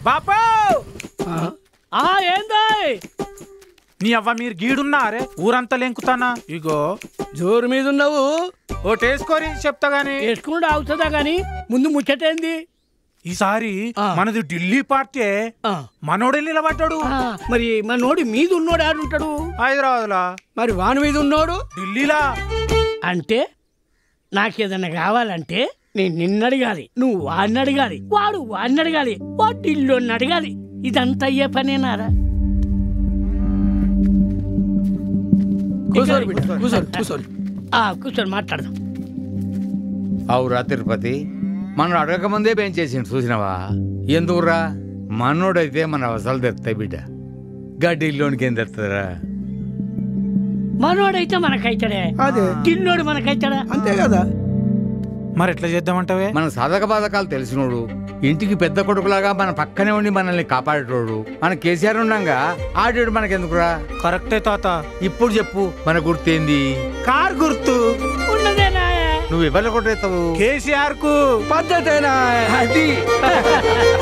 బాపా ఆ ఏందాయ్ నీ అవ్వ మీరు గీడున్నారే ఊరంతా లెంకుతానా ఇగో జోరు మీద ఉన్నావు ఓటేసుకోరి చెప్తా గానీ వేసుకుంటూ అవుతుందా గాని ముందు ముచ్చటేంది ఈసారి ఆ. మనది ఢిల్లీ పార్టీ ఆ, మనోడే నిలబడ్డాడు ఆ, మరి మనోడి మీద ఉన్నోడు ఆడుంటాడు హైదరాబాద్ లా మరి వాని మీద ఉన్నోడు ఢిల్లీలా అంటే నాకేదన్నా కావాలంటే నేను నిన్ను అడగాలి నువ్వు వాడిని అడగాలి వాడు వాడిని అడగాలి వాడు ఇల్లు అడగాలి ఇదంతా అయ్యే పనేనారా కూర్చోరు బిడ్డ కూర్చోరు కూర్చోరు ఆ, కూర్చొని మాట్లాడదాం అవురా తిరుపతి మనం అడగకముందే పెంచేసిండు చూసినావా ఎందుకురా మనోడైతే మన అవసరాలు తెస్తాయి బిడ్డ గడ్డిల్లోనికి ఏం తెస్తుందిరా మనోడైతే మనకైతాడే అదే టిల్లోడు మనకైతాడా అంతే కదా మరి ఎట్లా చేద్దామంటావే మన సాధక బాధకాలు తెలిసినోడు ఇంటికి పెద్ద కొడుకులాగా మన పక్కనే ఉండి మనల్ని కాపాడేటోడు మన కేసీఆర్ ఉండంగా ఆడాడు మనకెందుకురా కరెక్టే తాత ఇప్పుడు చెప్పు మన గుర్తేంది కార్ గుర్తు ఉన్నదేనా నువ్వు ఎవరు కొట్టేస్తావు కేసీఆర్ కు పద్ధతేనా అది